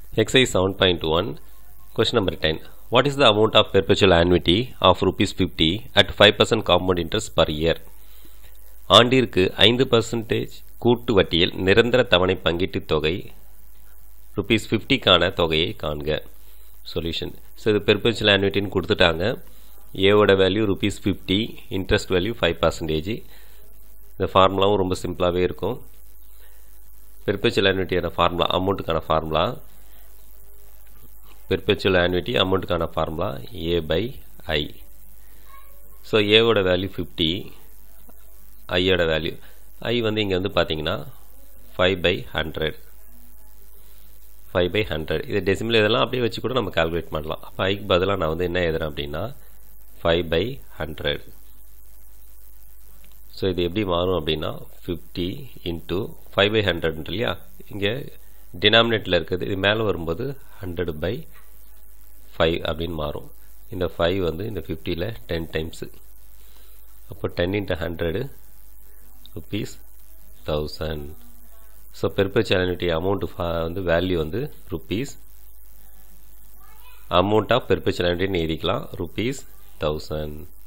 Exercise 7.1, question number 10. What is the amount of perpetual annuity of rupees 50 at 5% compound interest per year? ஆண்டிற்கு ஐந்து percentage கூட்டு வட்டியில் நிரந்தர தவணை பங்கீட்டுத் தொகை ருபீஸ் ஃபிஃப்டிக்கான தொகையை காண்க சொல்யூஷன் ஸோ இது பெர்பெச்சுவல் ஆன்விட்டின்னு கொடுத்துட்டாங்க ஏவோட value rupees fifty interest value five percentage இந்த ஃபார்முலாவும் ரொம்ப சிம்பிளாகவே இருக்கும் பெர்பெச்சுவல் ஆன்விட்டியான ஃபார்முலா அமௌண்ட்டுக்கான ஃபார்முலா பெர்பெச்சுவல் ஆன்விட்டி அமௌண்ட்டுக்கான formula A by I so ஏவோட வேல்யூ ஃபிஃப்டி ஐயோட வேல்யூ ஐ வந்து இங்கே வந்து பார்த்தீங்கன்னா five by hundred five by hundred இது டெசிமல் இதெல்லாம் அப்படியே வச்சு கூட நம்ம கால்குலேட் பண்ணலாம் அப்போ ஐக்கு பதிலாக நான் வந்து என்ன எழுதுறேன் அப்படின்னா ஃபைவ் பை ஹண்ட்ரட் ஸோ இது எப்படி மாறும் அப்படின்னா fifty into five by hundred இல்லையா இங்கே டினாமினேட்டில் இருக்குது இது மேலே வரும்போது ஹண்ட்ரட் பை ஃபைவ் அப்படின்னு மாறும் இந்த ஃபைவ் வந்து இந்த ஃபிஃப்டியில் டென் டைம்ஸு அப்போ ten into hundred rupees thousand so perpetuality amount வந்து வேல்யூ வந்து ருபீஸ் அமௌண்ட் ஆஃப் பெர்பெச்சுவாலிட்டின்னு எழுதிக்கலாம் ருபீஸ் தௌசண்ட்